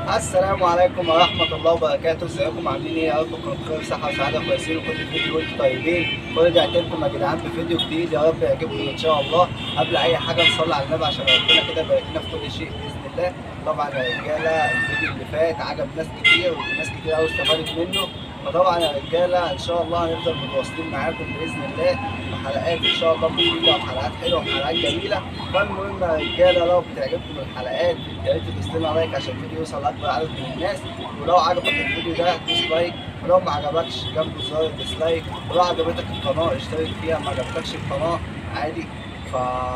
السلام عليكم ورحمة الله وبركاته، ازيكم عاملين ايه؟ يا رب تكونوا بخير صحة وسعادة كويسين وكل فيديو وانتم طيبين، ورجعت لكم يا جدعان بفيديو جديد يا رب يعجبكم ان شاء الله، قبل أي حاجة نصلي على النبي عشان ربنا كده يبارك لنا في كل شيء بإذن الله، طبعا يا رجالة الفيديو اللي فات عجب ناس كتير وناس كتير أوي استفادت منه، فطبعا يا رجالة إن شاء الله هنفضل متواصلين معاكم بإذن الله وحلقات إن شاء الله مفيدة وحلقات حلوة وحلقات جميلة، فالمهم يا رجالة لو بتعجبكم الحلقات يا ريت تدوس لنا لايك عشان الفيديو يوصل لاكبر عدد من الناس ولو عجبك الفيديو ده دوس لايك ولو ما عجبكش جنبه زر ديسلايك ولو عجبتك القناه اشترك فيها ما عجبتكش القناه عادي ف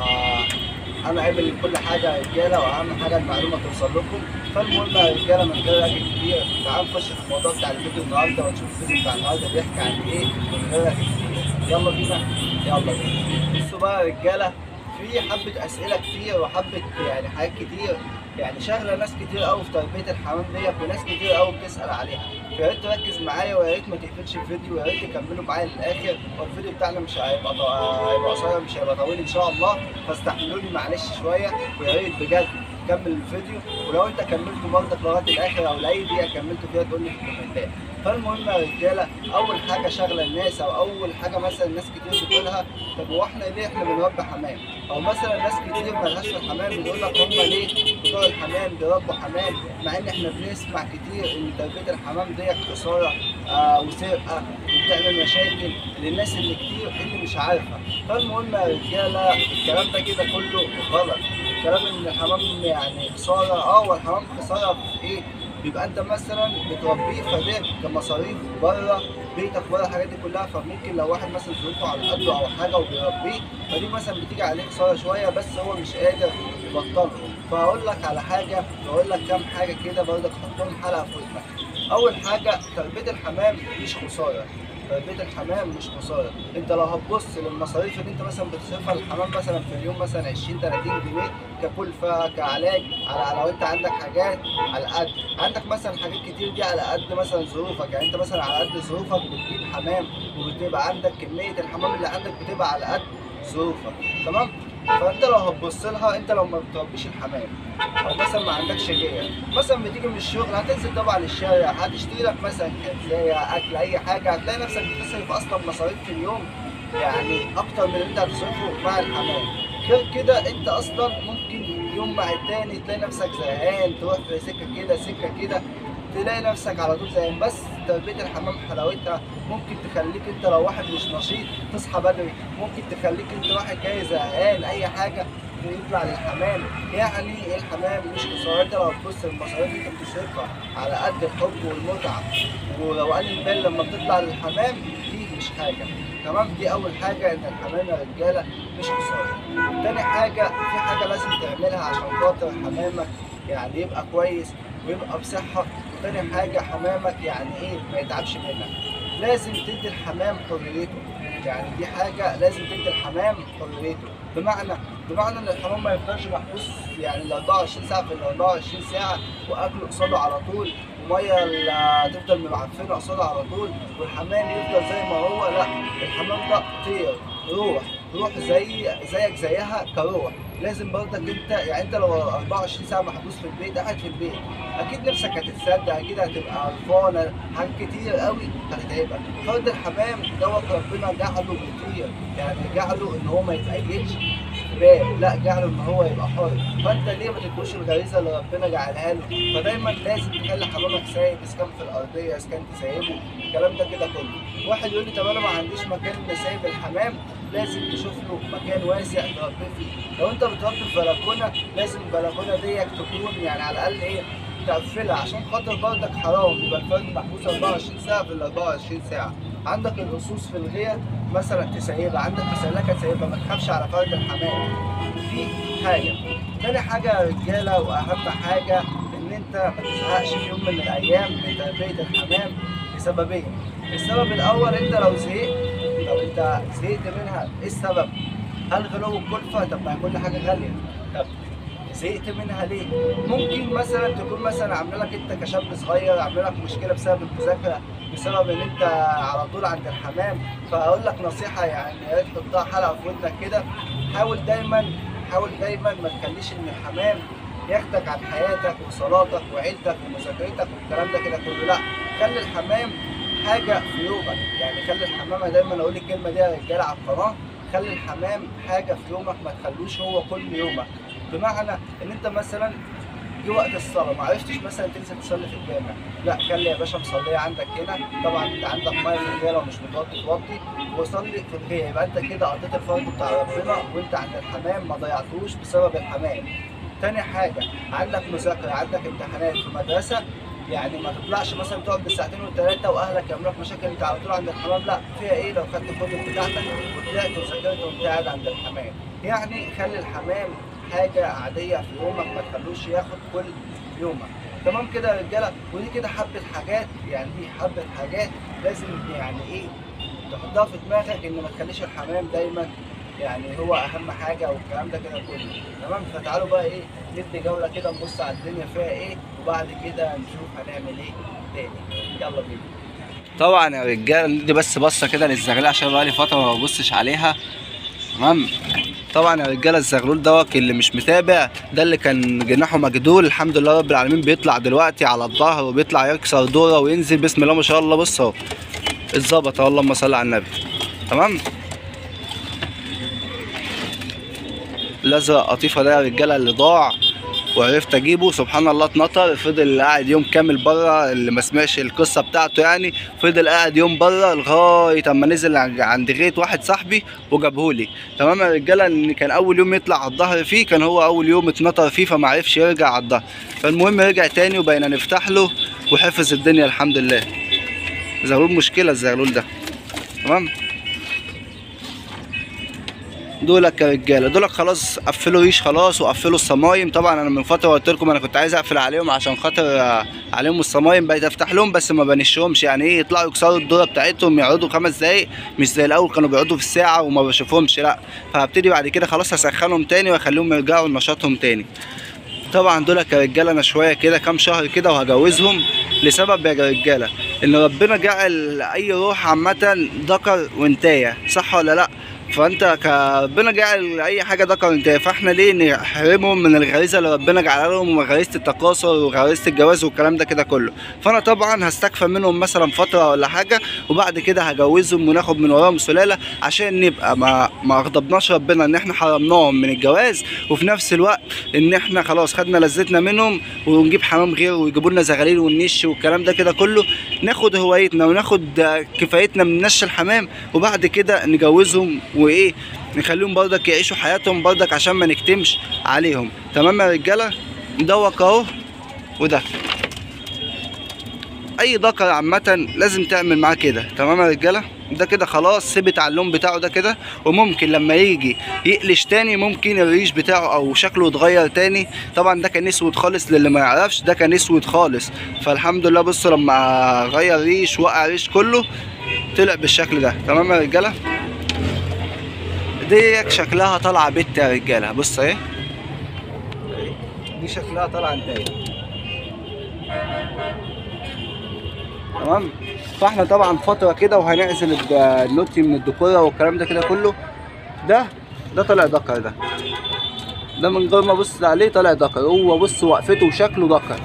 انا قابل كل حاجه يا رجاله واهم حاجه المعلومه توصل لكم فالمهم يا رجاله من غير رغي كتير تعالوا نخش في الموضوع بتاع الفيديو النهارده ونشوف الفيديو بتاع النهارده بيحكي عن ايه من غير رغي كتير يلا بينا يلا بينا بصوا بقى يا رجاله في حبة أسئلة كتير وحبة يعني حاجات كتير يعني شاغلة ناس كتير أوي في تربية الحمام ديت وناس كتير أوي بتسأل عليها فيا ريت تركز معايا ويا ريت ما تقفلش الفيديو ويا ريت تكملوا معايا للآخر والفيديو بتاعنا مش هيبقى طو- هيبقى قصير مش هيبقى طويل إن شاء الله فاستحملوني معلش شوية ويا ريت بجد كمل الفيديو ولو انت كملت برضك لغايه الاخر او لاي دقيقه كملت فيها تقول لي في الكومنتات فالمهم يا رجاله اول حاجه شاغله الناس او اول حاجه مثلا ناس كتير بتقولها طب هو احنا ليه احنا بنربي حمام او مثلا ناس كتير مالهاش في الحمام بتقول لك هم ليه بتوع الحمام بيربوا حمام مع ان احنا بنسمع كتير ان تربيه الحمام ديت خساره آه وسرقه وبتعمل مشاكل للناس اللي كتير اللي مش عارفه فالمهم يا رجاله الكلام ده كده كله غلط كلام ان الحمام يعني خساره اه هو الحمام خساره في ايه؟ بيبقى انت مثلا بتربيه فده كمصاريف بره بيتك بره الحاجات دي كلها فممكن لو واحد مثلا ظروفه على قده او حاجه وبيربيه فدي مثلا بتيجي عليه خساره شويه بس هو مش قادر يبطله فهقول لك على حاجه واقول لك كام حاجه كده برضك حطهم حلقه في ودنك اول حاجه تربيه الحمام مش خساره تربيه الحمام مش خساره انت لو هتبص للمصاريف اللي انت مثلا بتصرفها للحمام مثلا في اليوم مثلا 20 30 جنيه ككلفه كعلاج على لو انت عندك حاجات على قد عندك مثلا حاجات كتير دي على قد مثلا ظروفك يعني انت مثلا على قد ظروفك بتجيب حمام وبتبقى عندك كميه الحمام اللي عندك بتبقى على قد ظروفك تمام فانت لو هتبص لها انت لو ما بتربيش الحمام او مثلا ما عندكش غير مثلا بتيجي من الشغل هتنزل طبعا الشارع هتشتري لك مثلا كنزايه اكل اي حاجه هتلاقي نفسك بتصرف اصلا مصاريف في اليوم يعني اكتر من اللي انت هتصرفه مع الحمام غير كده انت اصلا ممكن يوم مع التاني تلاقي نفسك زهقان تروح في سكه كده سكه كده تلاقي نفسك على طول زهقان بس تربيه الحمام حلاوتها ممكن تخليك انت لو واحد مش نشيط تصحى بدري ممكن تخليك انت واحد جاي زهقان اي حاجه يطلع للحمام يعني الحمام مش خساره انت لو تبص المصاريف اللي انت بتصرفها على قد الحب والمتعه وروقان البال لما بتطلع للحمام دي مش حاجه تمام دي اول حاجه ان الحمام يا رجاله مش خساره تاني حاجه في حاجه لازم تعملها عشان خاطر حمامك يعني يبقى كويس ويبقى بصحه وتاني حاجه حمامك يعني ايه ما يتعبش منك لازم تدي الحمام حريته يعني دي حاجه لازم تدي الحمام حريته بمعنى بمعنى ان الحمام ما يفضلش محبوس يعني ال 24 ساعه في ال 24 ساعه واكله قصاده على طول وميه ال- تفضل معفنه قصاده على طول والحمام يفضل زي ما هو لا الحمام ده طير روح روح زي زيك زيها كروح لازم برضك انت يعني انت لو 24 ساعه محبوس في البيت قاعد في البيت اكيد نفسك هتتصدق اكيد هتبقى قرفان حاجات كتير قوي هتتعبك فرد الحمام دوت ربنا جعله بيطير يعني جعله ان هو ما يتقيدش في باب لا جعله ان هو يبقى حر فانت ليه ما تدوش الغريزه اللي ربنا جعلها له فدايما لازم تخلي حمامك سايب اذا كان في الارضيه اذا كان تسيبه الكلام ده كده كله واحد يقول لي طب انا ما عنديش مكان نسيب الحمام لازم تشوف له مكان واسع تربيه فيه لو انت بتربي في بلكونه لازم البلكونه ديت تكون يعني على الاقل ايه تقفلها عشان خاطر برضك حرام يبقى الفرد محبوس 24 ساعه في ال 24 ساعه عندك اللصوص في الغية مثلا تسيبها عندك مسلكه تسيبها ما تخافش على فرد الحمام دي حاجه تاني حاجه يا رجاله واهم حاجه ان انت ما تزهقش في يوم من الايام من تربيه الحمام لسببين السبب الاول انت لو زهقت لو انت زهقت منها ايه السبب؟ هل غلو الكلفه؟ طب ما هي كل حاجه غاليه طب زهقت منها ليه؟ ممكن مثلا تكون مثلا عامله لك انت كشاب صغير عامله لك مشكله بسبب المذاكره بسبب ان انت على طول عند الحمام فاقول لك نصيحه يعني يا ريت تحطها حلقه في ودنك كده حاول دايما حاول دايما ما تخليش ان الحمام ياخدك عن حياتك وصلاتك وعيلتك ومذاكرتك والكلام ده كده كله لا خلي الحمام حاجه في يومك يعني خلي الحمام أنا دايما اقول الكلمه دي يا رجاله على القناه خلي الحمام حاجه في يومك ما تخلوش هو كل يومك بمعنى ان انت مثلا جه وقت الصلاه ما عرفتش مثلا تنزل تصلي في الجامع لا خلي يا باشا مصليه عندك هنا طبعا انت عندك ميه في الغيه لو مش متوضي توضي وصلي في الغيه يبقى انت كده قضيت الفرض بتاع ربنا وانت عند الحمام ما ضيعتوش بسبب الحمام تاني حاجه عندك مذاكره عندك امتحانات في مدرسه يعني ما تطلعش مثلا تقعد بالساعتين والثلاثه واهلك يعملوا لك مشاكل انت على طول عند الحمام لا فيها ايه لو خدت الكتب بتاعتك وطلعت وذاكرت وانت قاعد عند الحمام يعني خلي الحمام حاجه عاديه في يومك ما تخلوش ياخد كل يومك تمام كده يا رجاله ودي كده حبه حاجات يعني دي حبه حاجات لازم يعني ايه تحطها في دماغك ان ما تخليش الحمام دايما يعني هو اهم حاجه والكلام ده كده كله تمام فتعالوا بقى ايه ندي جوله كده نبص على الدنيا فيها ايه وبعد كده نشوف هنعمل ايه تاني يلا بينا طبعا يا رجاله ندي بس بصه كده للزغلول عشان بقالي فتره ما ببصش عليها تمام طبعا يا رجاله الزغلول دوت اللي مش متابع ده اللي كان جناحه مجدول الحمد لله رب العالمين بيطلع دلوقتي على الظهر وبيطلع يكسر دوره وينزل بسم الله ما شاء الله بص اهو اتظبط اهو اللهم صل على النبي تمام الازرق قطيفه ده يا رجاله اللي ضاع وعرفت اجيبه سبحان الله اتنطر فضل قاعد يوم كامل بره اللي ما سمعش القصه بتاعته يعني فضل قاعد يوم بره لغايه اما نزل عند- عند غيط واحد صاحبي وجابهولي تمام يا رجاله ان كان اول يوم يطلع على الظهر فيه كان هو اول يوم اتنطر فيه فما عرفش يرجع على الظهر فالمهم رجع تاني وبقينا نفتح له وحفظ الدنيا الحمد لله زغلول مشكله الزغلول ده تمام دولك يا رجاله دولك خلاص قفلوا ريش خلاص وقفلوا الصمايم طبعا انا من فتره قلت لكم انا كنت عايز اقفل عليهم عشان خاطر آه، عليهم الصمايم بقيت افتح لهم بس ما بنشهمش يعني ايه يطلعوا يكسروا الدوره بتاعتهم يقعدوا خمس دقايق مش زي الاول كانوا بيقعدوا في الساعه وما بشوفهمش لا فهبتدي بعد كده خلاص هسخنهم تاني واخليهم يرجعوا لنشاطهم تاني طبعا دول يا رجاله انا شويه كده كام شهر كده وهجوزهم لسبب يا رجاله ان ربنا جعل اي روح عامه ذكر وانتايه صح ولا لا فانت كربنا جعل اي حاجه ذكر وانتايه فاحنا ليه نحرمهم من الغريزه اللي ربنا جعلها لهم وغريزه التكاثر وغريزه الجواز والكلام ده كده كله فانا طبعا هستكفى منهم مثلا فتره ولا حاجه وبعد كده هجوزهم وناخد من وراهم سلاله عشان نبقى ما ما غضبناش ربنا ان احنا حرمناهم من الجواز وفي نفس الوقت ان احنا خلاص خدنا لذتنا منهم ونجيب حمام غير ويجيبوا لنا زغاليل والنش والكلام ده كده كله ناخد هوايتنا وناخد آه، كفايتنا من نش الحمام وبعد كده نجوزهم وايه نخليهم برضك يعيشوا حياتهم برضك عشان ما نكتمش عليهم تمام يا رجاله دوك اهو وده اي ذكر عامه لازم تعمل معاه كده تمام يا رجاله ده كده خلاص ثبت على اللون بتاعه ده كده وممكن لما يجي يقلش تاني ممكن الريش بتاعه او شكله يتغير تاني طبعا ده كان اسود خالص للي ما يعرفش ده كان اسود خالص فالحمد لله بصوا لما غير ريش وقع ريش كله طلع بالشكل ده تمام يا رجاله دي شكلها طالعه بت يا رجاله بص اهي دي شكلها طالعه انتايه تمام فاحنا طبعا فتره كده وهنعزل الد- النوتي من الديكوره والكلام ده كده كله ده ده طالع دكر ده ده من غير ما ابص عليه طالع دكر هو بص وقفته وشكله دكر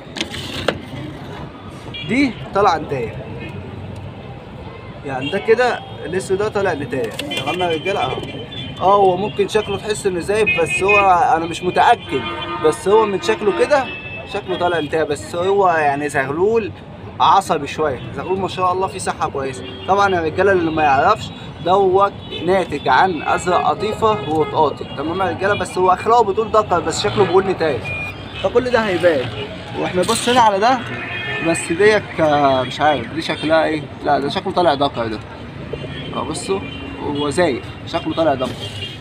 دي طالعه انتايه يعني ده كده الاسود ده طالع نتايه تمام يا رجاله اهو اه هو ممكن شكله تحس انه زايد بس هو انا مش متاكد بس هو من شكله كده شكله طالع انتهى بس هو يعني زغلول عصبي شويه زغلول ما شاء الله فيه صحه كويسه طبعا يا رجاله اللي ما يعرفش دوت ناتج عن ازرق قطيفه وطاطي تمام يا رجاله بس هو اخلاقه بتقول دكر بس شكله بيقول نتايه فكل ده هيبان واحنا بصينا على ده بس ديك آه، مش عارف دي شكلها ايه لا ده شكله طالع دكر ده اه بصوا هو زايد شكله طالع دكر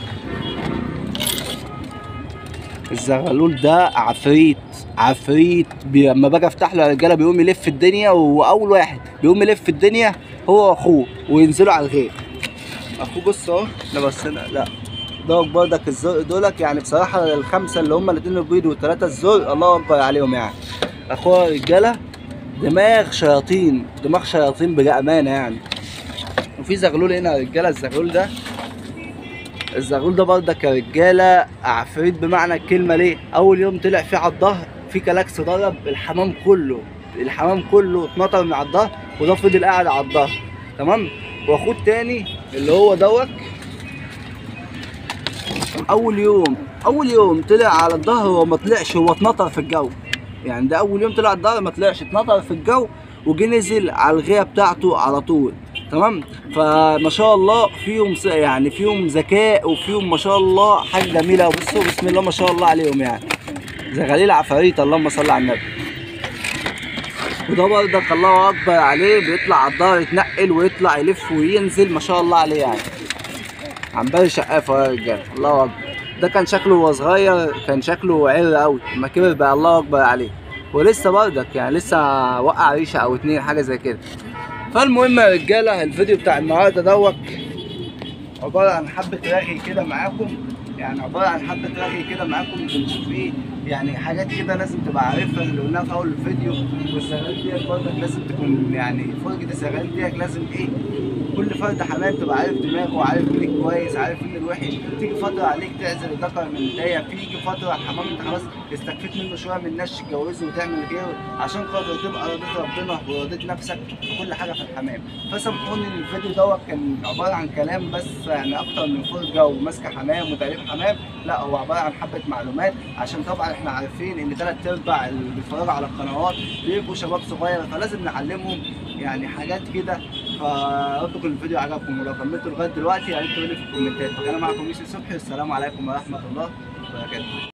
الزغلول ده عفريت عفريت بي- لما باجي افتح له يا رجاله بيقوم يلف الدنيا واول واحد بيقوم يلف الدنيا هو واخوه وينزلوا على الغيط اخوه بص اهو احنا بصينا لا دوك برضك الزرق دولك يعني بصراحه الخمسه اللي هم الاثنين البيض والثلاثه الزرق الله اكبر عليهم يعني اخويا رجاله دماغ شياطين دماغ شياطين بامانه يعني وفي زغلول هنا يا رجاله الزغلول ده الزغلول ده برضك يا رجاله عفريت بمعنى الكلمه ليه اول يوم طلع فيه على الظهر في كلاكس ضرب الحمام كله الحمام كله اتنطر من على الظهر وده فضل قاعد على الظهر تمام واخوه التاني اللي هو دوت اول يوم اول يوم طلع على الظهر هو ما طلعش هو اتنطر في الجو يعني ده اول يوم طلع على الظهر ما طلعش اتنطر في الجو وجه نزل على الغيه بتاعته على طول تمام فما شاء الله فيهم س- يعني فيهم ذكاء وفيهم ما شاء الله حاجه جميله بصوا بسم الله ما شاء الله عليهم يعني زغاليل عفاريت اللهم صل على النبي وده برضك الله اكبر عليه بيطلع على الظهر يتنقل ويطلع يلف وينزل ما شاء الله عليه يعني عمال شقافه يا رجاله الله اكبر ده كان شكله وهو صغير كان شكله عر قوي لما كبر بقى الله اكبر عليه ولسه برضك يعني لسه وقع ريشه او اتنين حاجه زي كده فالمهم يا رجاله الفيديو بتاع النهارده دوت عباره عن حبه رغي كده معاكم يعني عباره عن حبه رغي كده معاكم بنشوف ايه يعني حاجات كده لازم تبقى عارفها اللي قلناها في اول الفيديو والزغال ديت برضك لازم تكون يعني فرجه الزغال ديت لازم ايه كل فرد حمام تبقى عارف دماغه وعارف مين الكويس عارف مين الوحش تيجي فتره عليك تعزل الذكر من الدايه تيجي فتره الحمام انت خلاص استكفيت منه شويه من الناس تتجوزه وتعمل غيره عشان خاطر تبقى رضيت ربنا ورضيت نفسك في كل حاجه في الحمام فسامحوني ان الفيديو دوت كان عباره عن كلام بس يعني اكتر من فرجه وماسكه حمام وتعريف حمام لا هو عباره عن حبه معلومات عشان طبعا احنا عارفين ان ثلاث ارباع اللي بيتفرجوا على القنوات بيبقوا شباب صغير فلازم نعلمهم يعني حاجات كده فرب يكون الفيديو عجبكم ولو كملتوا لغايه دلوقتي يا ريت تقولوا لي في الكومنتات فكان معكم يوسف صبحي والسلام عليكم ورحمه الله وبركاته